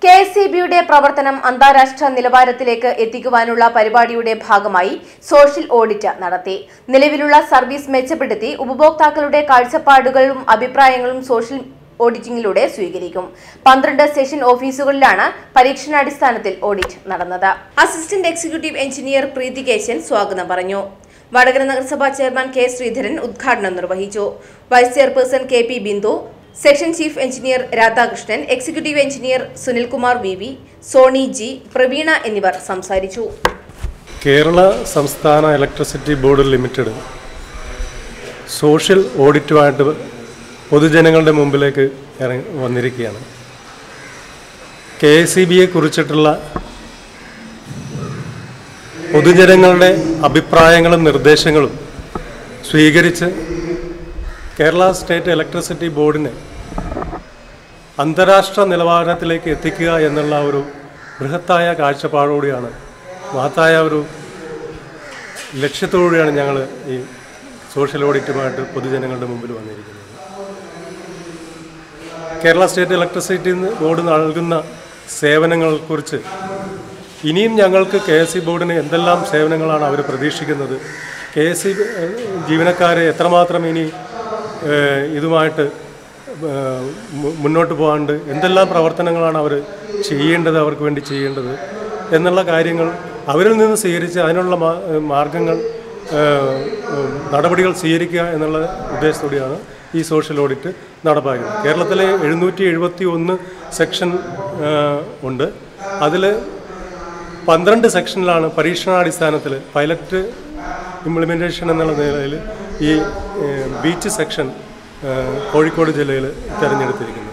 K S C ബിയുടെ പ്രവർത്തനം അന്താരാഷ്ട്ര നിലവാരത്തിലേക്ക് എത്തിക്കുവാനുള്ള പരിപാടിയുടെ ഭാഗമായി സോഷ്യൽ ഓഡിറ്റ് നടത്തി നിലവിലുള്ള സർവീസ് മെച്ചപ്പെടുത്തി ഉപഭോക്താക്കളുടെ കാഴ്ചപ്പാടുകളും അഭിപ്രായങ്ങളും സോഷ്യൽ ഓഡിറ്റിംഗിലൂടെ സ്വീകരിക്കും പന്ത്രണ്ട് സെഷൻ ഓഫീസുകളിലാണ് പരീക്ഷണാടിസ്ഥാനത്തിൽ ഓഡിറ്റ് നടന്നത് അസിസ്റ്റന്റ് എക്സിക്യൂട്ടീവ് എഞ്ചിനീയർ പ്രീതികേശൻ സ്വാഗതം പറഞ്ഞു വടകര നഗരസഭാ ചെയർമാൻ കെ ശ്രീധരൻ ഉദ്ഘാടനം നിർവഹിച്ചു vice chairperson K P Bindu section chief engineer Radhakrishnan executive engineer Sunilkumar V V Soni G Praveena എന്നിവർ സംസാരിച്ചു കേരള സംസ്ഥാന ഇലക്ട്രിസിറ്റി ബോർഡ് ലിമിറ്റഡ് സോഷ്യൽ ഓഡിറ്റുമായിട്ട് പൊതുജനങ്ങളുടെ മുമ്പിലേക്ക് ഇറങ്ങി വന്നിരിക്കുകയാണ് കെ എസ് സി ബിയെ കുറിച്ചിട്ടുള്ള പൊതുജനങ്ങളുടെ അഭിപ്രായങ്ങളും നിർദ്ദേശങ്ങളും സ്വീകരിച്ച് കേരള സ്റ്റേറ്റ് ഇലക്ട്രിസിറ്റി ബോർഡിനെ അന്താരാഷ്ട്ര നിലവാരത്തിലേക്ക് എത്തിക്കുക എന്നുള്ള ഒരു ബൃഹത്തായ കാഴ്ചപ്പാടോടെയാണ് മഹത്തായ ഒരു ലക്ഷ്യത്തോടെയാണ് ഞങ്ങൾ ഈ സോഷ്യൽ ഓഡിറ്റുമായിട്ട് പൊതുജനങ്ങളുടെ മുമ്പിൽ വന്നിരിക്കുന്നത് കേരള സ്റ്റേറ്റ് ഇലക്ട്രിസിറ്റി ബോർഡ് നൽകുന്ന സേവനങ്ങളെക്കുറിച്ച് ഇനിയും ഞങ്ങൾക്ക് കെ എസ് സി ബോർഡിന് എന്തെല്ലാം സേവനങ്ങളാണ് അവർ പ്രതീക്ഷിക്കുന്നത് കെ എസ് സി ജീവനക്കാരെ എത്രമാത്രം ഇനി ഏഹ്, ഇതുമായിട്ട് ഏഹ്, മു- മുന്നോട്ട് പോകാണ്ട് എന്തെല്ലാം പ്രവർത്തനങ്ങളാണ് അവർ ചെയ്യേണ്ടത് അവർക്ക് വേണ്ടി ചെയ്യേണ്ടത് എന്നുള്ള കാര്യങ്ങൾ അവരിൽ നിന്ന് സ്വീകരിച്ച് അതിനുള്ള മാ- മാർഗങ്ങൾ ഏഹ്, ഉം, നടപടികൾ സ്വീകരിക്കുക എന്നുള്ള ഉദ്ദേശത്തോടെയാണ് ഈ സോഷ്യൽ ഓഡിറ്റ് നടപ്പാക്കുന്നത് കേരളത്തിലെ എഴുന്നൂറ്റി എഴുപത്തി ഒന്ന് സെക്ഷൻ ഏഹ്, ഉണ്ട് അതിൽ പന്ത്രണ്ട് സെക്ഷനിലാണ് പരീക്ഷണാടിസ്ഥാനത്തിൽ പൈലറ്റ് ഇംപ്ലിമെൻറ്റേഷൻ എന്നുള്ള നിലയിൽ ഈ ഏഹ്, ബീച്ച് സെക്ഷൻ ഏഹ്, കോഴിക്കോട് ജില്ലയിൽ തിരഞ്ഞെടുത്തിരിക്കുന്നത്